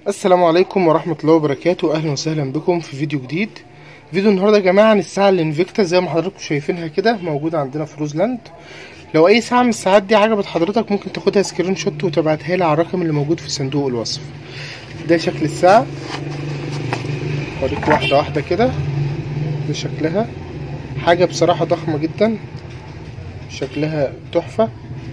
السلام عليكم ورحمة الله وبركاته أهلا وسهلا بكم في فيديو جديد فيديو النهاردة يا جماعة عن الساعة الانفيكتا زي ما حضراتكم شايفينها كده موجودة عندنا في روزلاند لو أي ساعة من الساعات دي عجبت حضرتك ممكن تاخدها سكرين شوت وتبعتها لي على الرقم اللي موجود في صندوق الوصف ده شكل الساعة أوريك واحدة واحدة كده ده شكلها حاجة بصراحة ضخمة جدا شكلها تحفة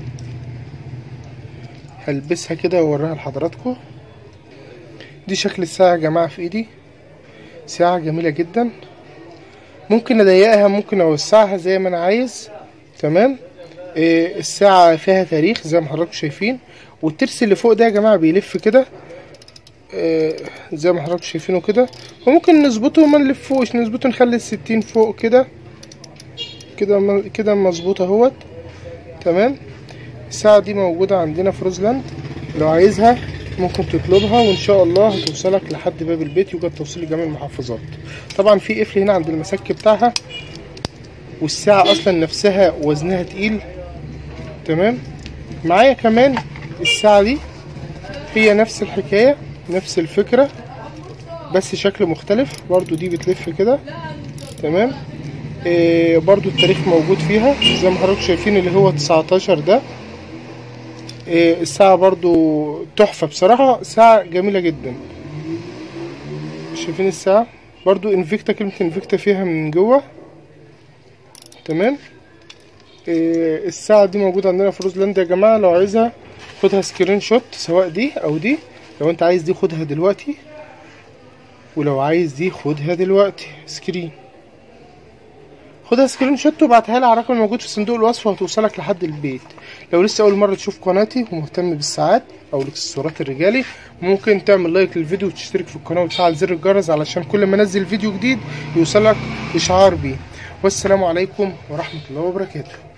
هلبسها كده واوريها لحضراتكم دي شكل الساعة يا جماعة في ايدي ساعة جميلة جدا ممكن اضيقها ممكن اوسعها زي ما انا عايز تمام إيه الساعة فيها تاريخ زي ما حضراتكم شايفين والترس اللي فوق ده يا جماعة بيلف كده إيه زي ما حضراتكم شايفينه كده وممكن نظبطه وما نلفوش نظبطه نخلي الستين فوق كده كده كده مظبوط اهوت تمام الساعة دي موجودة عندنا في روزلاند لو عايزها ممكن تطلبها وان شاء الله هتوصلك لحد باب البيت يوجد توصيل لجميع المحافظات طبعا في قفل هنا عند المسك بتاعها والساعة اصلا نفسها وزنها تقيل تمام معايا كمان الساعة دي هي نفس الحكاية نفس الفكرة بس شكل مختلف برضو دي بتلف كده تمام إيه برضو التاريخ موجود فيها زي ما حضراتكم شايفين اللي هو 19 ده الساعة برضو تحفة بصراحة ساعة جميلة جدا شايفين الساعة برضو انفيكتا كلمة انفيكتا فيها من جوه تمام الساعة دي موجودة عندنا في روزلاند يا جماعة لو عايزها خدها سكرين شوت سواء دي او دي لو انت عايز دي خدها دلوقتي ولو عايز دي خدها دلوقتي سكرين خدها سكرين شوت وابعتها لي على الرقم الموجود في صندوق الوصف وهتوصلك لحد البيت لو لسه اول مره تشوف قناتي ومهتم بالساعات او الاكسسوارات الرجالي ممكن تعمل لايك للفيديو وتشترك في القناه وتفعل زر الجرس علشان كل ما انزل فيديو جديد يوصلك اشعار بيه والسلام عليكم ورحمه الله وبركاته